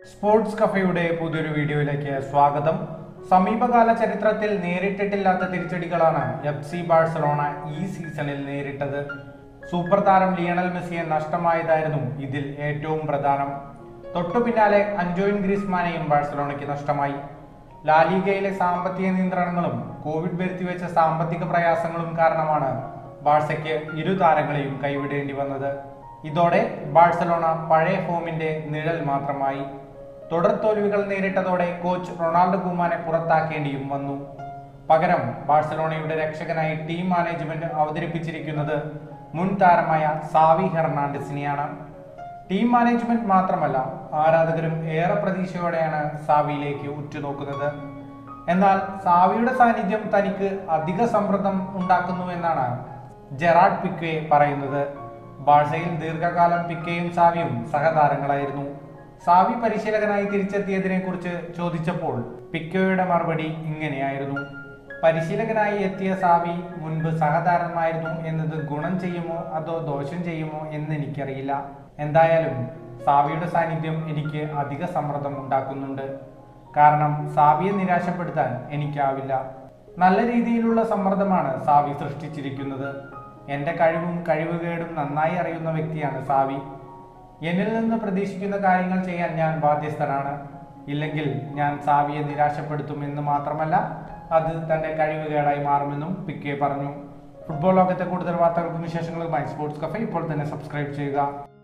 sports കഫയുടെ പുതിയൊരു വീഡിയോയിലേക്ക് സ്വാഗതം സമീപകാല ചരിത്രത്തിൽ നേരിട്ടിട്ടില്ലാത്ത തിരിച്ചടികളാണ് എഫ് സി ബാഴ്സലോണ ഈ സീസണിൽ നേരിട്ടത് സൂപ്പർ താരം ലിയണൽ മെസ്സിയെ നഷ്ടമായതായിരുന്നു ഇതിൽ ഏറ്റവും പ്രധാനം തൊട്ടു പിന്നാലെ അഞ്ചോയിൻ ഗ്രീസ്മാനെയും ബാഴ്സലോണയ്ക്ക് നഷ്ടമായി ലാലിഗയിലെ സാമ്പത്തിക നിയന്ത്രണങ്ങളും കോവിഡ് വരുത്തിവെച്ച സാമ്പത്തിക പ്രയാസങ്ങളും കാരണമാണ് ബാഴ്സയ്ക്ക് ഇരു താരങ്ങളെയും കൈവിടേണ്ടി വന്നത് ഇതോടെ ബാഴ്സലോണ പഴയ ഫോമിന്റെ നിഴൽ മാത്രമായി തുടർ തോൽവികൾ നേരിട്ടതോടെ കോച്ച് റൊണാൾഡോ കുമാനെ പുറത്താക്കേണ്ടിയും വന്നു പകരം ബാഴ്സലോണയുടെ രക്ഷകനായി ടീം മാനേജ്മെന്റ് അവതരിപ്പിച്ചിരിക്കുന്നത് മുൻ താരമായ സാവി ഹെർണാണ്ടസിനെയാണ് ടീം മാനേജ്മെന്റ് മാത്രമല്ല ആരാധകരും ഏറെ പ്രതീക്ഷയോടെയാണ് സാവിയിലേക്ക് ഉറ്റുനോക്കുന്നത് എന്നാൽ സാവിയുടെ സാന്നിധ്യം തനിക്ക് അധിക സമ്മർദ്ദം ഉണ്ടാക്കുന്നു എന്നാണ് ജെറാഡ് പിക്വെ പറയുന്നത് ബാഴ്സയിൽ ദീർഘകാലം പിക്കയും സാവിയും സഹതാരങ്ങളായിരുന്നു സാവി പരിശീലകനായി തിരിച്ചെത്തിയതിനെ കുറിച്ച് ചോദിച്ചപ്പോൾ പിക്കോയുടെ മറുപടി ഇങ്ങനെയായിരുന്നു പരിശീലകനായി എത്തിയ സാവി മുൻപ് സഹതാരമായിരുന്നു എന്നത് ഗുണം ചെയ്യുമോ അതോ ദോഷം ചെയ്യുമോ എന്ന് എനിക്കറിയില്ല എന്തായാലും സാവിയുടെ സാന്നിധ്യം എനിക്ക് അധിക സമ്മർദ്ദം ഉണ്ടാക്കുന്നുണ്ട് കാരണം സാവിയെ നിരാശപ്പെടുത്താൻ എനിക്കാവില്ല നല്ല രീതിയിലുള്ള സമ്മർദ്ദമാണ് സാവി സൃഷ്ടിച്ചിരിക്കുന്നത് എൻ്റെ കഴിവും കഴിവുകേടും നന്നായി അറിയുന്ന വ്യക്തിയാണ് സാവി എന്നിൽ നിന്ന് പ്രതീക്ഷിക്കുന്ന കാര്യങ്ങൾ ചെയ്യാൻ ഞാൻ ബാധ്യസ്ഥനാണ് ഇല്ലെങ്കിൽ ഞാൻ സാവിയെ നിരാശപ്പെടുത്തും എന്ന് മാത്രമല്ല അത് തന്റെ കഴിവുകേടായി മാറുമെന്നും പിക്കെ പറഞ്ഞു ഫുട്ബോൾ ലോകത്തെ കൂടുതൽ വാർത്തകൾക്കും വിശേഷങ്ങളുമായി സ്പോർട്സ് കഫേ ഇപ്പോൾ തന്നെ സബ്സ്ക്രൈബ് ചെയ്യുക